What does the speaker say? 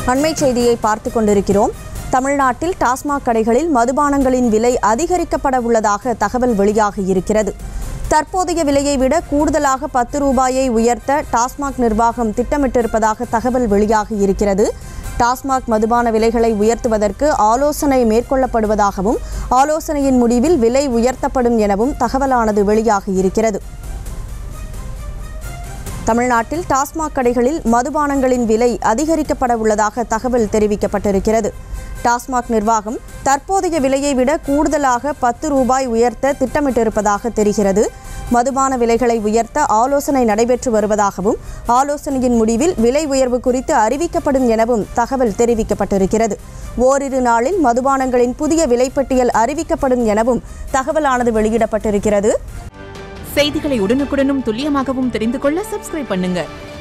அண்மை செய்தியை பார்த்து கொண்டிருக்கிறோம் தமிழ்நாட்டில் டாஸ்மாக் கடைகளில் மதுபானங்களின் விலை அதிகரிக்கப்பட உள்ளதாக தகவல் வெளியாகி இருக்கிறது தற்போதைய விலையை விட கூடுதலாக பத்து ரூபாயை உயர்த்த டாஸ்மாக் நிர்வாகம் திட்டமிட்டிருப்பதாக தகவல் வெளியாகி இருக்கிறது டாஸ்மாக் மதுபான விலைகளை உயர்த்துவதற்கு ஆலோசனை மேற்கொள்ளப்படுவதாகவும் ஆலோசனையின் முடிவில் விலை உயர்த்தப்படும் எனவும் தகவலானது வெளியாகி இருக்கிறது தமிழ்நாட்டில் டாஸ்மாக் கடைகளில் மதுபானங்களின் விலை அதிகரிக்கப்பட உள்ளதாக தகவல் தெரிவிக்கப்பட்டிருக்கிறது டாஸ்மாக் நிர்வாகம் தற்போதைய விலையை விட கூடுதலாக பத்து ரூபாய் உயர்த்த திட்டமிட்டிருப்பதாக தெரிகிறது மதுபான விலைகளை உயர்த்த ஆலோசனை நடைபெற்று வருவதாகவும் ஆலோசனையின் முடிவில் விலை உயர்வு குறித்து அறிவிக்கப்படும் எனவும் தகவல் தெரிவிக்கப்பட்டிருக்கிறது ஓரிரு நாளில் மதுபானங்களின் புதிய விலைப்பட்டியல் அறிவிக்கப்படும் எனவும் தகவலானது வெளியிடப்பட்டிருக்கிறது செய்திகளை உடனுக்குடனும் துல்லியமாகவும் தெரிந்து கொள்ள சப்ஸ்கிரைப் பண்ணுங்க